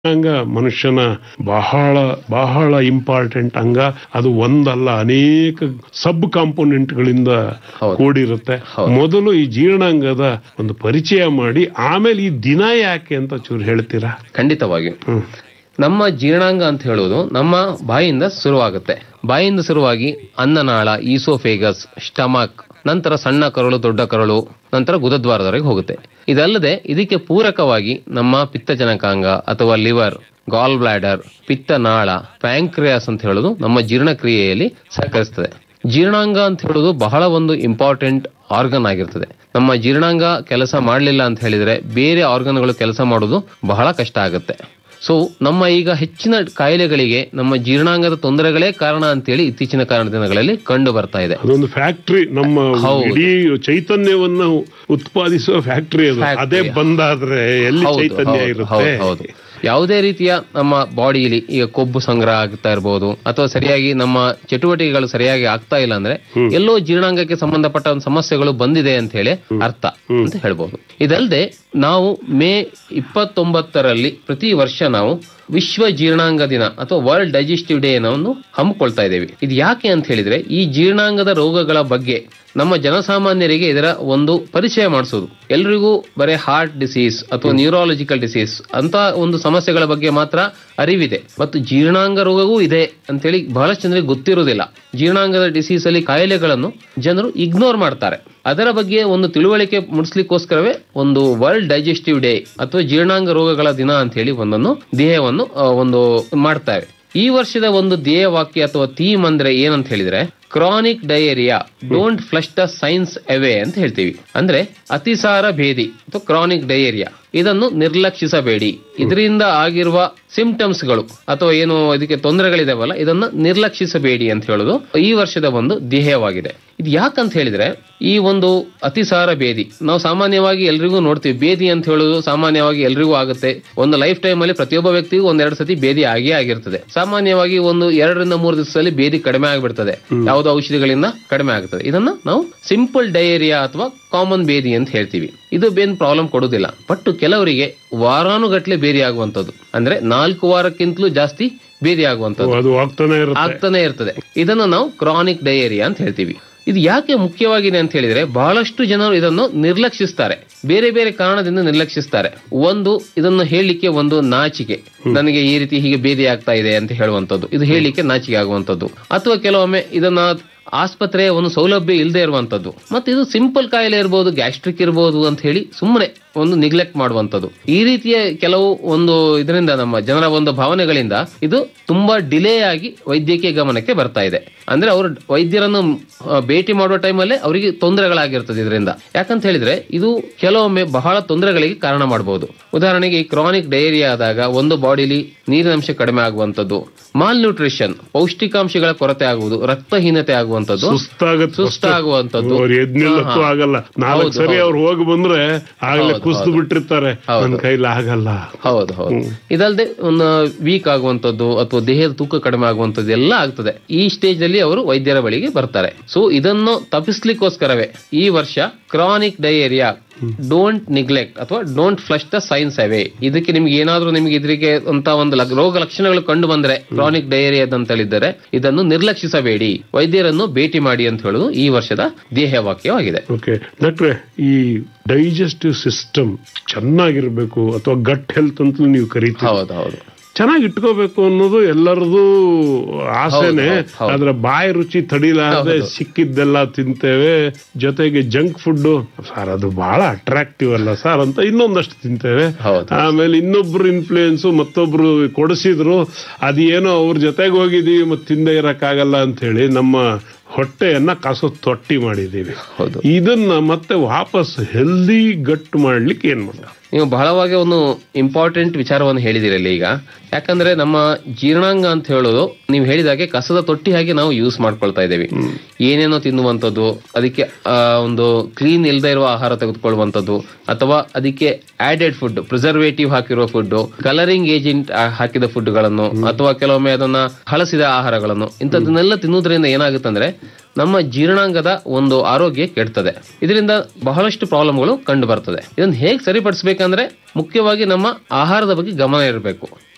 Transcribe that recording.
ಅಂಗ ಮನುಷ್ಯನ ಬಹಳ ಬಹಳ ಇಂಪಾರ್ಟೆಂಟ್ ಅಂಗ ಅದು ಒಂದಲ್ಲ ಅನೇಕ ಸಬ್ ಕಾಂಪೋನೆಂಟ್ಗಳಿಂದ ಹೌದು. ಕೂಡಿರುತ್ತೆ ಹೌದು. ಮೊದಲು ಈ ಜೀರ್ಣಾಂಗದ ಒಂದು ಪರಿಚಯ ಮಾಡಿ ಆಮೇಲೆ ಈ ದಿನ ಯಾಕೆ ಅಂತ ಚೂರು ಹೇಳ್ತೀರಾ ಖಂಡಿತವಾಗಿ ಹ್ಮ್ ನಮ್ಮ ಜೀರ್ಣಾಂಗ ಅಂತ ಹೇಳುವುದು ನಮ್ಮ ಬಾಯಿಂದ ಶುರುವಾಗುತ್ತೆ ಬಾಯಿಂದ ಶುರುವಾಗಿ ಅನ್ನನಾಳ ಈಸೋಫೇಗಸ್ ಸ್ಟಮಕ್ ನಂತರ ಸಣ್ಣ ಕರಳು ದೊಡ್ಡ ಕರಳು ನಂತರ ಗುದದ್ವಾರದವರೆಗೆ ಹೋಗುತ್ತೆ ಇದಲ್ಲದೆ ಇದಕ್ಕೆ ಪೂರಕವಾಗಿ ನಮ್ಮ ಪಿತ್ತಜನಕಾಂಗ ಅಥವಾ ಲಿವರ್ ಗಾಲ್ ಬ್ಲಾಡರ್ ಪಿತ್ತನಾಳ ಪ್ಯಾಂಕ್ರಿಯಾಸ್ ಅಂತ ಹೇಳುದು ನಮ್ಮ ಜೀರ್ಣಕ್ರಿಯೆಯಲ್ಲಿ ಸಹಕರಿಸ್ತದೆ ಜೀರ್ಣಾಂಗ ಅಂತ ಹೇಳುದು ಬಹಳ ಒಂದು ಇಂಪಾರ್ಟೆಂಟ್ ಆರ್ಗನ್ ಆಗಿರ್ತದೆ ನಮ್ಮ ಜೀರ್ಣಾಂಗ ಕೆಲಸ ಮಾಡಲಿಲ್ಲ ಅಂತ ಹೇಳಿದ್ರೆ ಬೇರೆ ಆರ್ಗನ್ಗಳು ಕೆಲಸ ಮಾಡೋದು ಬಹಳ ಕಷ್ಟ ಆಗುತ್ತೆ ಸೊ ನಮ್ಮ ಈಗ ಹೆಚ್ಚಿನ ಕಾಯಿಲೆಗಳಿಗೆ ನಮ್ಮ ಜೀರ್ಣಾಂಗದ ತೊಂದರೆಗಳೇ ಕಾರಣ ಅಂತೇಳಿ ಇತ್ತೀಚಿನ ಕಾರಣ ದಿನಗಳಲ್ಲಿ ಕಂಡು ಬರ್ತಾ ಇದೆ ಅದೊಂದು ಫ್ಯಾಕ್ಟ್ರಿ ನಮ್ಮ ಹೌದು. ಇಡೀ ಚೈತನ್ಯವನ್ನ ಉತ್ಪಾದಿಸುವ ಫ್ಯಾಕ್ಟ್ರಿ ಅದು Factory. ಅದೇ ಬಂದಾದ್ರೆ ಎಲ್ಲಿ ಹೌದು, ಚೈತನ್ಯ ಹೌದು, ಇರುತ್ತೆ ಹೌದು, ಹೌದು. ಯಾವುದೇ ರೀತಿಯ ನಮ್ಮ ಬಾಡಿಯಲ್ಲಿ ಈಗ ಕೊಬ್ಬು ಸಂಗ್ರಹ ಆಗ್ತಾ ಇರಬಹುದು ಅಥವಾ ಸರಿಯಾಗಿ ನಮ್ಮ ಚಟುವಟಿಕೆಗಳು ಸರಿಯಾಗಿ ಆಗ್ತಾ ಇಲ್ಲ ಅಂದ್ರೆ ಎಲ್ಲೋ ಜೀರ್ಣಾಂಗಕ್ಕೆ ಸಂಬಂಧಪಟ್ಟ ಒಂದು ಸಮಸ್ಯೆಗಳು ಬಂದಿದೆ ಅಂತ ಹೇಳಿ ಅರ್ಥ ಅಂತ ಹೇಳ್ಬಹುದು ಇದಲ್ಲದೆ ನಾವು ಮೇ ಇಪ್ಪತ್ತೊಂಬತ್ತರಲ್ಲಿ ಪ್ರತಿ ವರ್ಷ ನಾವು ವಿಶ್ವ ಜೀರ್ಣಾಂಗ ದಿನ ಅಥವಾ ವರ್ಲ್ಡ್ ಡೈಜೆಸ್ಟಿವ್ ಡೇ ಅನ್ನು ಹಮ್ಮಿಕೊಳ್ತಾ ಇದ್ದೇವೆ ಇದು ಯಾಕೆ ಅಂತ ಹೇಳಿದ್ರೆ ಈ ಜೀರ್ಣಾಂಗದ ರೋಗಗಳ ಬಗ್ಗೆ ನಮ್ಮ ಜನಸಾಮಾನ್ಯರಿಗೆ ಇದರ ಒಂದು ಪರಿಚಯ ಮಾಡಿಸೋದು ಎಲ್ರಿಗೂ ಬರೀ ಹಾರ್ಟ್ ಡಿಸೀಸ್ ಅಥವಾ ನ್ಯೂರಾಲಜಿಕಲ್ ಡಿಸೀಸ್ ಅಂತ ಒಂದು ಸಮಸ್ಯೆಗಳ ಬಗ್ಗೆ ಮಾತ್ರ ಅರಿವಿದೆ ಮತ್ತು ಜೀರ್ಣಾಂಗ ರೋಗವೂ ಇದೆ ಅಂತೇಳಿ ಬಹಳಷ್ಟು ಜನರಿಗೆ ಗೊತ್ತಿರುವುದಿಲ್ಲ ಜೀರ್ಣಾಂಗದ ಡಿಸೀಸ್ ಅಲ್ಲಿ ಕಾಯಿಲೆಗಳನ್ನು ಜನರು ಇಗ್ನೋರ್ ಮಾಡ್ತಾರೆ ಅದರ ಬಗ್ಗೆ ಒಂದು ತಿಳುವಳಿಕೆ ಮೂಡಿಸ್ಲಿಕ್ಕೋಸ್ಕರವೇ ಒಂದು ವರ್ಲ್ಡ್ ಡೈಜೆಸ್ಟಿವ್ ಡೇ ಅಥವಾ ಜೀರ್ಣಾಂಗ ರೋಗಗಳ ದಿನ ಅಂತ ಹೇಳಿ ಒಂದನ್ನು ಧ್ಯೇಯವನ್ನು ಆ, ಒಂದು ಮಾಡ್ತಾರೆ ಈ ವರ್ಷದ ಒಂದು ಧ್ಯೇಯ ವಾಕ್ಯ ಅಥವಾ ಥೀಮ್ ಅಂದ್ರೆ ಏನಂತ ಹೇಳಿದ್ರೆ chronic diarrhoea don't flush the signs away ಅಂತ ಹೇಳ್ತೀವಿ ಅಂದ್ರೆ ಅತಿಸಾರ ಭೇದಿ ಅಥವಾ ಕ್ರಾನಿಕ್ ಡಯೇರಿಯಾ ಇದನ್ನು ನಿರ್ಲಕ್ಷಿಸಬೇಡಿ ಇದರಿಂದ ಆಗಿರುವ ಸಿಂಪ್ಟಮ್ಸ್ ಗಳು ಅಥವಾ ಏನು ಇದಕ್ಕೆ ತೊಂದರೆಗಳಿದಾವಲ್ಲ ಇದನ್ನ ನಿರ್ಲಕ್ಷಿಸಬೇಡಿ ಅಂತ ಹೇಳೋದು ಈ ವರ್ಷದ ಒಂದು ಧ್ಯೇಯವಾಗಿದೆ ಇದು ಯಾಕಂತ ಹೇಳಿದ್ರೆ ಈ ಒಂದು ಅತಿಸಾರ ಬೇದಿ ನಾವು ಸಾಮಾನ್ಯವಾಗಿ ಎಲ್ರಿಗೂ ನೋಡ್ತೀವಿ ಬೇದಿ ಅಂತ ಹೇಳೋದು ಸಾಮಾನ್ಯವಾಗಿ ಎಲ್ರಿಗೂ ಆಗುತ್ತೆ ಒಂದು ಲೈಫ್ ಟೈಮ್ ಅಲ್ಲಿ ಪ್ರತಿಯೊಬ್ಬ ವ್ಯಕ್ತಿಗೂ ಒಂದೆರಡು ಸತಿ ಬೇದಿ ಆಗೇ ಆಗಿರ್ತದೆ ಸಾಮಾನ್ಯವಾಗಿ ಒಂದು ಎರಡರಿಂದ ಮೂರು ದಿವಸದಲ್ಲಿ ಬೇದಿ ಕಡಿಮೆ ಆಗಿಬಿಡ್ತದೆ ಯಾವುದೋ ಔಷಧಿಗಳಿಂದ ಕಡಿಮೆ ಆಗುತ್ತದೆ ಇದನ್ನ ನಾವು ಸಿಂಪಲ್ ಡಯೇರಿಯಾ ಅಥವಾ ಕಾಮನ್ ಬೇದಿ ಅಂತ ಹೇಳ್ತೀವಿ ಇದು ಬೇನ್ ಪ್ರಾಬ್ಲಮ್ ಕೊಡುವುದಿಲ್ಲ ಬಟ್ ಕೆಲವರಿಗೆ ವಾರಾನುಗಟ್ಲೆ ಬೇದಿ ಆಗುವಂತದ್ದು ಅಂದ್ರೆ ನಾಲ್ಕು ವಾರಕ್ಕಿಂತಲೂ ಜಾಸ್ತಿ ಬೇದಿ ಆಗುವಂತದ್ದು ಅದು ಆಗ್ತಾನೆ ಇರುತ್ತೆ ಆಗ್ತಾನೆ ಇರ್ತದೆ ಇದನ್ನು ನಾವು ಕ್ರಾನಿಕ್ ಡಯೇರಿಯಾ ಅಂತ ಹೇಳ್ತೀವಿ ಇದು ಯಾಕೆ ಮುಖ್ಯವಾಗಿದೆ ಅಂತ ಹೇಳಿದ್ರೆ ಬಹಳಷ್ಟು ಜನರು ಇದನ್ನು ನಿರ್ಲಕ್ಷಿಸ್ತಾರೆ ಬೇರೆ ಬೇರೆ ಕಾರಣದಿಂದ ನಿರ್ಲಕ್ಷಿಸ್ತಾರೆ ಒಂದು ಇದನ್ನು ಹೇಳಲಿಕ್ಕೆ ಒಂದು ನಾಚಿಕೆ ನನಗೆ ಈ ರೀತಿ ಹೀಗೆ ಬೇದಿ ಆಗ್ತಾ ಇದೆ ಅಂತ ಹೇಳುವಂತದ್ದು ಇದು ಹೇಳಲಿಕ್ಕೆ ನಾಚಿಕೆ ಆಗುವಂತದ್ದು ಅಥವಾ ಕೆಲವೊಮ್ಮೆ ಇದನ್ನ ಆಸ್ಪತ್ರೆಯ ಒಂದು ಸೌಲಭ್ಯ ಇಲ್ಲದೆ ಇರುವಂತದ್ದು ಮತ್ತೆ ಇದು ಸಿಂಪಲ್ ಕಾಯಿಲೆ ಇರಬಹುದು ಗ್ಯಾಸ್ಟ್ರಿಕ್ ಇರಬಹುದು ಅಂತ ಹೇಳಿ ಸುಮ್ಮನೆ ಒಂದು ನಿಗ್ಲೆಕ್ಟ್ ಮಾಡುವಂತದ್ದು ಈ ರೀತಿಯ ಕೆಲವು ಒಂದು ಇದರಿಂದ ನಮ್ಮ ಜನರ ಒಂದು ಭಾವನೆಗಳಿಂದ ಇದು ತುಂಬಾ ಡಿಲೇ ಆಗಿ ವೈದ್ಯಕೀಯ ಗಮನಕ್ಕೆ ಬರ್ತಾ ಇದೆ ಅಂದ್ರೆ ಅವರು ವೈದ್ಯರನ್ನು ಆ, ಭೇಟಿ ಮಾಡುವ ಟೈಮಲ್ಲೇ ಅವರಿಗೆ ತೊಂದರೆಗಳಾಗಿರ್ತದೆ ಇದರಿಂದ ಯಾಕಂತ ಹೇಳಿದ್ರೆ ಇದು ಕೆಲವೊಮ್ಮೆ ಬಹಳ ತೊಂದರೆಗಳಿಗೆ ಕಾರಣ ಮಾಡಬಹುದು ಉದಾಹರಣೆಗೆ ಈ ಕ್ರಾನಿಕ್ ಡಯೇರಿಯಾ ಆದಾಗ ಒಂದು ಬಾಡಿಲಿ ನೀರಿನಂಶ ಕಡಿಮೆ ಆಗುವಂತದ್ದು ಮಾಲ್ ನ್ಯೂಟ್ರಿಷನ್ ಪೌಷ್ಟಿಕಾಂಶಗಳ ಕೊರತೆ ಆಗುವುದು ರಕ್ತಹೀನತೆ ಆಗುವಂತದ್ದು ಸುಸ್ತಾಗತ್ತೆ ಸುಸ್ತಾಗುವಂತದ್ದು ಅವ್ರು ಎದ್ ನಿಲ್ಲಕ್ಕೂ ಹಾ, ಹಾ. ಆಗಲ್ಲ ನಾಲ್ಕು ಹೌದು, ಸರಿ ಹೌದು. ಅವ್ರು ಹೋಗಿ ಬಂದ್ರೆ ಆಗ್ಲೇ ಹೌದು, ಕುಸ್ದು ಹೌದು. ಬಿಟ್ಟಿರ್ತಾರೆ ಹೌದು. ನನ್ ಕೈಲಿ ಆಗಲ್ಲ ಹೌದು ಹೌದು ಇದಲ್ಲದೆ ಒಂದು ವೀಕ್ ಆಗುವಂತದ್ದು ಅಥವಾ ದೇಹದ ತೂಕ ಕಡಿಮೆ ಆಗುವಂತದ್ದು ಎಲ್ಲ ಆಗ್ತದೆ ಈ ಸ್ಟೇಜ್ ಅಲ್ಲಿ ಅವರು ವೈದ್ಯರ ಬಳಿಗೆ ಬರ್ತಾರೆ ಸೊ ಇದನ್ನು ತಪ್ಪಿಸ್ಲಿಕ್ಕೋಸ್ಕರವೇ ಈ ವರ್ಷ ಕ್ರಾನಿಕ್ ಡಯೇರಿಯಾ ಡೋಂಟ್ ನಿಗ್ಲೆಕ್ಟ್ ಅಥವಾ don't flush the signs away ಇದಕ್ಕೆ ನಿಮ್ಗೆ ಏನಾದ್ರೂ ನಿಮ್ಗೆ ಇದಕ್ಕೆ ಅಂತ ಒಂದು ಲಗ್- ರೋಗ ಲಕ್ಷಣಗಳು ಕಂಡು ಬಂದ್ರೆ ಕ್ರಾನಿಕ್ ಡಯೇರಿಯಾ ಅಂತ ಹೇಳಿದ್ದಾರೆ ಇದನ್ನು ನಿರ್ಲಕ್ಷಿಸಬೇಡಿ ವೈದ್ಯರನ್ನು ಭೇಟಿ ಮಾಡಿ ಅಂತ ಹೇಳುವುದು ಈ ವರ್ಷದ ಧ್ಯೇಯ ವಾಕ್ಯವಾಗಿದೆ ಓಕೆ ಡಾಕ್ಟ್ರೆ ಈ ಡೈಜೆಸ್ಟಿವ್ ಸಿಸ್ಟಮ್ ಚೆನ್ನಾಗಿರ್ಬೇಕು ಅಥವಾ ಗಟ್ ಹೆಲ್ತ್ ಅಂತ ನೀವು ಕರಿತೀವಿ ಹೌದು ಹೌದು ಚೆನ್ನಾಗಿ ಇಟ್ಕೋಬೇಕು ಅನ್ನೋದು ಎಲ್ಲರದು ಆಸೆನೆ ಹೌದು, ಹೌದು. ಆದ್ರೆ ಬಾಯಿ ರುಚಿ ತಡಿಲಾರದೆ ಹೌದು. ಸಿಕ್ಕಿದ್ದೆಲ್ಲ ತಿಂತೇವೆ ಜೊತೆಗೆ ಜಂಕ್ ಫುಡ್ ಸರ್ ಅದು ಬಹಳ ಅಟ್ರಾಕ್ಟಿವ್ ಅಲ್ಲ ಸರ್ ಅಂತ ಇನ್ನೊಂದಷ್ಟು ತಿಂತೇವೆ ಹೌದು. ಆಮೇಲೆ ಇನ್ನೊಬ್ರು ಇನ್ಫ್ಲೂಯೆನ್ಸ್ ಮತ್ತೊಬ್ರು ಕೊಡಿಸಿದ್ರು ಅದೇನೋ ಅವ್ರ ಜೊತೆಗೆ ಹೋಗಿದೀವಿ ಮತ್ತೆ ತಿಂದೆ ಇರಕ್ಕಾಗಲ್ಲ ಅಂತ ಹೇಳಿ ನಮ್ಮ ಹೊಟ್ಟೆಯನ್ನ ಕಾಸು ತೊಟ್ಟಿ ಮಾಡಿದೀವಿ ಹೌದು ಇದನ್ನ ಮತ್ತೆ ವಾಪಸ್ ಹೆಲ್ದಿ ಗಟ್ ಮಾಡ್ಲಿಕ್ಕೆ ಏನ್ ಮಾಡೋದು ನೀವು ಬಹಳವಾಗಿ ಒಂದು ಇಂಪಾರ್ಟೆಂಟ್ ವಿಚಾರವನ್ನು ಹೇಳಿದಿರಲ್ಲ ಈಗ ಯಾಕಂದ್ರೆ ನಮ್ಮ ಜೀರ್ಣಾಂಗ ಅಂತ ಹೇಳೋದು ನೀವು ಹೇಳಿದಾಗೆ ಕಸದ ತೊಟ್ಟಿ ಹಾಗೆ ನಾವು ಯೂಸ್ ಮಾಡ್ಕೊಳ್ತಾ ಇದ್ದೇವೆ ಏನೇನೋ ತಿನ್ನುವಂಥದ್ದು ಅದಕ್ಕೆ ಆ, ಒಂದು ಕ್ಲೀನ್ ಇಲ್ಲದೆ ಇರುವ ಆಹಾರ ತೆಗೆದುಕೊಳ್ಳುವಂಥದ್ದು ಅಥವಾ ಅದಕ್ಕೆ ಆಡೆಡ್ ಫುಡ್ ಪ್ರಿಸರ್ವೇಟಿವ್ ಹಾಕಿರುವ ಫುಡ್ ಕಲರಿಂಗ್ ಏಜೆಂಟ್ ಹಾಕಿದ ಫುಡ್ಗಳನ್ನು ಅಥವಾ ಕೆಲವೊಮ್ಮೆ ಅದನ್ನ ಹಳಸಿದ ಆಹಾರಗಳನ್ನು ಇಂಥದ್ದನ್ನೆಲ್ಲ ತಿನ್ನುವುದರಿಂದ ಏನಾಗುತ್ತಂದ್ರೆ ನಮ್ಮ ಜೀರ್ಣಾಂಗದ ಒಂದು ಆರೋಗ್ಯ ಕೆಡ್ತದೆ ಇದರಿಂದ ಬಹಳಷ್ಟು ಪ್ರಾಬ್ಲಮ್ಗಳು ಕಂಡು ಬರ್ತದೆ ಇದನ್ನು ಹೇಗೆ ಸರಿಪಡಿಸಬೇಕಂದ್ರೆ ಮುಖ್ಯವಾಗಿ ನಮ್ಮ ಆಹಾರದ ಬಗ್ಗೆ ಗಮನ ಇರಬೇಕು